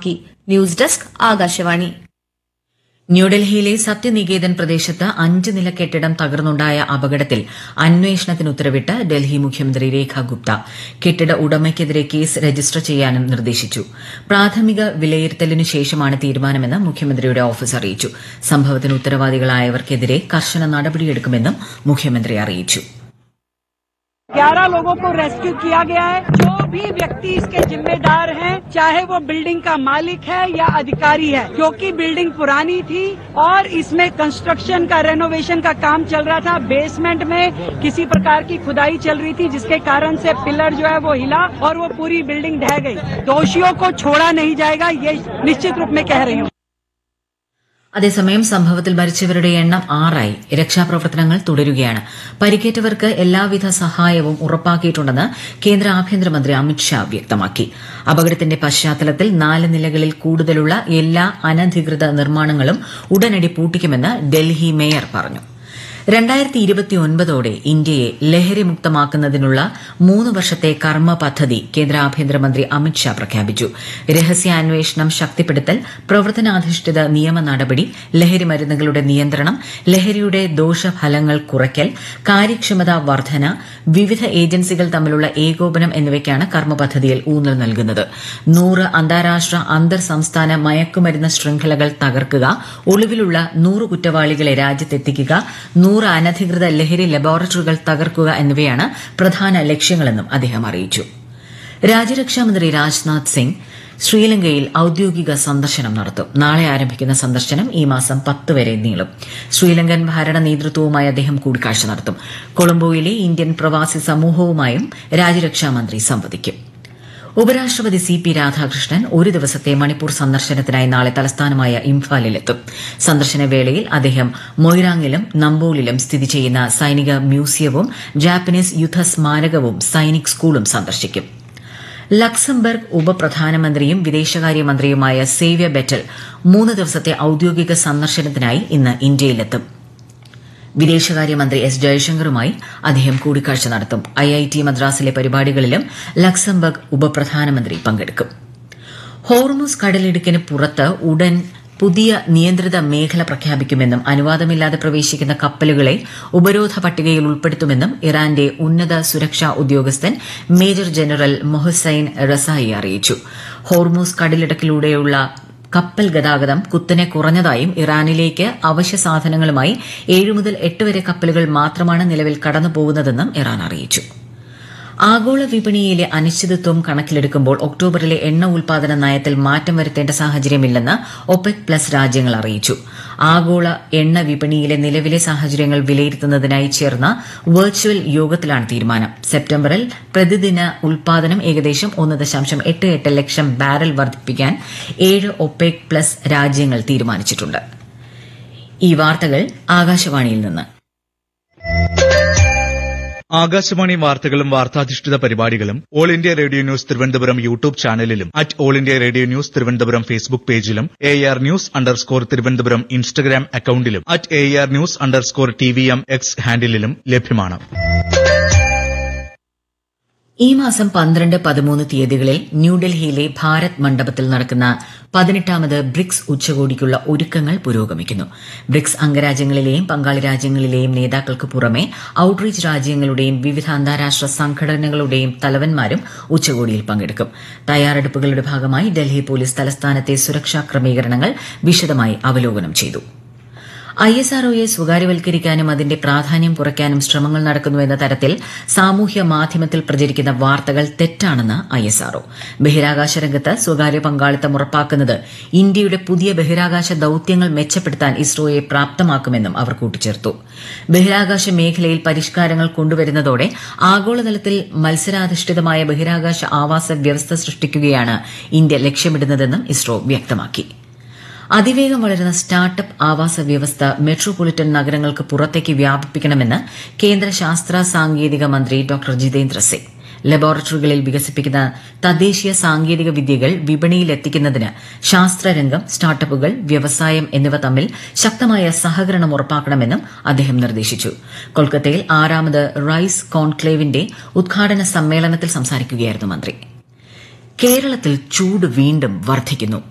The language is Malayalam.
വ്യക്തമാക്കി ന്യൂസ് ഡെസ്ക് ആകാശവാണി ന്യൂഡൽഹിയിലെ സത്യനികേതൻ പ്രദേശത്ത് അഞ്ച് നില കെട്ടിടം തകർന്നുണ്ടായ അപകടത്തിൽ അന്വേഷണത്തിന് ഉത്തരവിട്ട് ഡൽഹി മുഖ്യമന്ത്രി രേഖ ഗുപ്ത കെട്ടിട ഉടമയ്ക്കെതിരെ കേസ് രജിസ്റ്റർ ചെയ്യാനും നിർദ്ദേശിച്ചു പ്രാഥമിക വിലയിരുത്തലിനു ശേഷമാണ് തീരുമാനമെന്ന് മുഖ്യമന്ത്രിയുടെ ഓഫീസ് അറിയിച്ചു സംഭവത്തിന് ഉത്തരവാദികളായവർക്കെതിരെ കർശന നടപടിയെടുക്കുമെന്നും മുഖ്യമന്ത്രി അറിയിച്ചു ग्यारह लोगों को रेस्क्यू किया गया है जो भी व्यक्ति इसके जिम्मेदार हैं चाहे वो बिल्डिंग का मालिक है या अधिकारी है क्योंकि बिल्डिंग पुरानी थी और इसमें कंस्ट्रक्शन का रेनोवेशन का काम चल रहा था बेसमेंट में किसी प्रकार की खुदाई चल रही थी जिसके कारण से पिलर जो है वो हिला और वो पूरी बिल्डिंग ढह गई दोषियों को छोड़ा नहीं जाएगा ये निश्चित रूप में कह रही हूँ അതേസമയം സംഭവത്തിൽ മരിച്ചവരുടെ എണ്ണം ആറായി രക്ഷാപ്രവർത്തനങ്ങൾ തുടരുകയാണ് പരിക്കേറ്റവർക്ക് എല്ലാവിധ സഹായവും ഉറപ്പാക്കിയിട്ടുണ്ടെന്ന് കേന്ദ്ര ആഭ്യന്തരമന്ത്രി അമിത്ഷാ വ്യക്തമാക്കി അപകടത്തിന്റെ പശ്ചാത്തലത്തിൽ നാല് നിലകളിൽ കൂടുതലുള്ള എല്ലാ അനധികൃത നിർമ്മാണങ്ങളും ഉടനടി പൂട്ടിക്കുമെന്ന് ഡൽഹി മേയർ പറഞ്ഞു രണ്ടായിരത്തി ഇരുപത്തിയൊൻപതോടെ ഇന്ത്യയെ ലഹരിമുക്തമാക്കുന്നതിനുള്ള മൂന്ന് വർഷത്തെ കർമ്മ പദ്ധതി കേന്ദ്ര ആഭ്യന്തരമന്ത്രി അമിത്ഷാ പ്രഖ്യാപിച്ചു രഹസ്യാന്വേഷണം ശക്തിപ്പെടുത്തൽ പ്രവർത്തനാധിഷ്ഠിത നിയമ നടപടി ലഹരി മരുന്നുകളുടെ നിയന്ത്രണം ലഹരിയുടെ ദോഷഫലങ്ങൾ കുറയ്ക്കൽ കാര്യക്ഷമത വർധന വിവിധ ഏജൻസികൾ തമ്മിലുള്ള ഏകോപനം എന്നിവയ്ക്കാണ് കർമ്മ പദ്ധതിയിൽ ഊന്നൽ നൽകുന്നത് നൂറ് അന്താരാഷ്ട്ര അന്തർ സംസ്ഥാന മയക്കുമരുന്ന് ശൃംഖലകൾ തകർക്കുക ഒളിവിലുള്ള നൂറ് കുറ്റവാളികളെ രാജ്യത്തെത്തിക്കുക നൂറ് അനധികൃത ലഹരി ലബോറട്ടറികൾ തകർക്കുക എന്നിവയാണ് പ്രധാന ലക്ഷ്യങ്ങളെന്നും അദ്ദേഹം അറിയിച്ചു രാജ്യരക്ഷാമന്ത്രി രാജ്നാഥ് സിംഗ് ശ്രീലങ്കയിൽ ഔദ്യോഗിക സന്ദർശനം നടത്തും നാളെ ആരംഭിക്കുന്ന സന്ദർശനം ഈ മാസം പത്ത് വരെ നീളും ശ്രീലങ്കൻ ഭരണ നേതൃത്വവുമായി അദ്ദേഹം കൂടിക്കാഴ്ച നടത്തും കൊളംബോയിലെ ഇന്ത്യൻ പ്രവാസി സമൂഹവുമായും രാജ്യരക്ഷാമന്ത്രി സംവദിക്കും ഉപരാഷ്ട്രപതി സി പി രാധാകൃഷ്ണൻ ഒരു ദിവസത്തെ മണിപ്പൂർ സന്ദർശനത്തിനായി നാളെ തലസ്ഥാനമായ ഇംഫാലിലെത്തും സന്ദർശന വേളയിൽ അദ്ദേഹം മൊയ്രാങ്ങിലും നമ്പോളിലും സ്ഥിതി ചെയ്യുന്ന സൈനിക മ്യൂസിയവും ജാപ്പനീസ് യുദ്ധ സ്മാരകവും സൈനിക് സ്കൂളും സന്ദർശിക്കും ലക്സംബർഗ് ഉപപ്രധാനമന്ത്രിയും വിദേശകാര്യമന്ത്രിയുമായ സേവ്യ ബെറ്റൽ മൂന്ന് ദിവസത്തെ ഔദ്യോഗിക സന്ദർശനത്തിനായി ഇന്ന് ഇന്ത്യയിലെത്തും വിദേശകാര്യമന്ത്രി എസ് ജയശങ്കറുമായി അദ്ദേഹം കൂടിക്കാഴ്ച നടത്തും ഐ ഐ ടി മദ്രാസിലെ പരിപാടികളിലും ലക്സംബർഗ് ഉപപ്രധാനമന്ത്രി പങ്കെടുക്കും ഹോർമുസ് കടലിടുക്കിന് പുറത്ത് ഉടൻ പുതിയ നിയന്ത്രിത മേഖല പ്രഖ്യാപിക്കുമെന്നും അനുവാദമില്ലാതെ പ്രവേശിക്കുന്ന കപ്പലുകളെ ഉപരോധ പട്ടികയിൽ ഉൾപ്പെടുത്തുമെന്നും ഇറാന്റെ ഉന്നത സുരക്ഷാ ഉദ്യോഗസ്ഥൻ മേജർ ജനറൽ മൊഹസൈൻ റസായി അറിയിച്ചു ഹോർമുസ് കടലിടുക്കിലൂടെയുള്ള കപ്പൽ ഗതാഗതം കുത്തനെ കുറഞ്ഞതായും ഇറാനിലേക്ക് അവശ്യ സാധനങ്ങളുമായി ഏഴ് മുതൽ എട്ട് വരെ കപ്പലുകൾ മാത്രമാണ് നിലവിൽ കടന്നുപോകുന്നതെന്നും ഇറാൻ അറിയിച്ചു ആഗോള വിപണിയിലെ അനിശ്ചിതത്വം കണക്കിലെടുക്കുമ്പോൾ ഒക്ടോബറിലെ എണ്ണ ഉൽപാദന നയത്തിൽ മാറ്റം വരുത്തേണ്ട സാഹചര്യമില്ലെന്ന് ഒപെക് പ്ലസ് രാജ്യങ്ങൾ അറിയിച്ചു ആഗോള എണ്ണ വിപണിയിലെ നിലവിലെ സാഹചര്യങ്ങൾ വിലയിരുത്തുന്നതിനായി ചേർന്ന വെർച്വൽ യോഗത്തിലാണ് തീരുമാനം സെപ്റ്റംബറിൽ പ്രതിദിന ഉൽപാദനം ഏകദേശം ഒന്ന് ദശാംശം എട്ട് എട്ട് ലക്ഷം ബാരൽ വർദ്ധിപ്പിക്കാൻ ഏഴ് ഒപെക് പ്ലസ് രാജ്യങ്ങൾ തീരുമാനിച്ചിട്ടുണ്ട് ഈ വാർത്തകൾ ആകാശവാണിയിൽ നിന്ന് ആകാശവാണി വാർത്തകളും വാർത്താധിഷ്ഠിത പരിപാടികളും All India Radio News Thiruvananthapuram YouTube ചാനലിലും at All India Radio News Thiruvananthapuram Facebook പേജിലും A R news underscore Thiruvananthapuram Instagram അക്കൌണ്ടിലും at A R news underscore T V M X ഹാൻഡിലും ലഭ്യമാണ് ഈ മാസം പന്ത്രണ്ട് പതിമൂന്ന് തീയതികളിൽ ന്യൂഡൽഹിയിലെ ഭാരത് മണ്ഡപത്തിൽ നടക്കുന്ന പതിനെട്ടാമത് ബ്രിക്സ് ഉച്ചകോടിക്കുള്ള ഒരുക്കങ്ങൾ പുരോഗമിക്കുന്നു ബ്രിക്സ് അംഗരാജ്യങ്ങളിലെയും പങ്കാളി രാജ്യങ്ങളിലെയും നേതാക്കൾക്ക് പുറമെ ഔട്ട്റീച്ച് രാജ്യങ്ങളുടെയും വിവിധ അന്താരാഷ്ട്ര സംഘടനകളുടെയും തലവന്മാരും ഉച്ചകോടിയിൽ പങ്കെടുക്കും തയ്യാറെടുപ്പുകളുടെ ഭാഗമായി ഡൽഹി പോലീസ് തലസ്ഥാനത്തെ സുരക്ഷാ ക്രമീകരണങ്ങൾ വിശദമായി അവലോകനം ചെയ്തു ഐ എസ് ആർഒയെ സ്വകാര്യവൽക്കരിക്കാനും അതിന്റെ പ്രാധാന്യം കുറയ്ക്കാനും ശ്രമങ്ങൾ നടക്കുന്നുവെന്ന തരത്തിൽ സാമൂഹ്യ മാധ്യമത്തിൽ പ്രചരിക്കുന്ന വാർത്തകൾ തെറ്റാണെന്ന് ഐ എസ് ആർഒ ബഹിരാകാശ രംഗത്ത് സ്വകാര്യ പങ്കാളിത്തം ഉറപ്പാക്കുന്നത് ഇന്ത്യയുടെ പുതിയ ബഹിരാകാശ ദൌത്യങ്ങൾ മെച്ചപ്പെടുത്താൻ ഇസ്രോയെ പ്രാപ്തമാക്കുമെന്നും അവർ കൂട്ടിച്ചേർത്തു ബഹിരാകാശ മേഖലയിൽ പരിഷ്കാരങ്ങൾ കൊണ്ടുവരുന്നതോടെ ആഗോളതലത്തിൽ മത്സരാധിഷ്ഠിതമായ ബഹിരാകാശ ആവാസ വ്യവസ്ഥ സൃഷ്ടിക്കുകയാണ് ഇന്ത്യ ലക്ഷ്യമിടുന്നതെന്നും ഇസ്രോ വ്യക്തമാക്കി അതിവേഗം വളരുന്ന സ്റ്റാർട്ടപ്പ് ആവാസ വ്യവസ്ഥ മെട്രോപൊളിറ്റൻ നഗരങ്ങൾക്ക് പുറത്തേക്ക് വ്യാപിപ്പിക്കണമെന്ന് കേന്ദ്ര ശാസ്ത്ര സാങ്കേതിക മന്ത്രി ഡോക്ടർ ജിതേന്ദ്ര സിംഗ് ലബോറട്ടറികളിൽ വികസിപ്പിക്കുന്ന തദ്ദേശീയ സാങ്കേതിക വിദ്യകൾ വിപണിയിലെത്തിക്കുന്നതിന് ശാസ്ത്രരംഗം സ്റ്റാർട്ടപ്പുകൾ വ്യവസായം എന്നിവ തമ്മിൽ ശക്തമായ സഹകരണം ഉറപ്പാക്കണമെന്നും അദ്ദേഹം നിർദ്ദേശിച്ചു കൊൽക്കത്തയിൽ ആറാമത് റൈസ് കോൺക്ലേവിന്റെ ഉദ്ഘാടന സമ്മേളനത്തിൽ സംസാരിക്കുകയായിരുന്നു മന്ത്രി കേരളത്തിൽ ചൂട് വീണ്ടും വർദ്ധിക്കുന്നു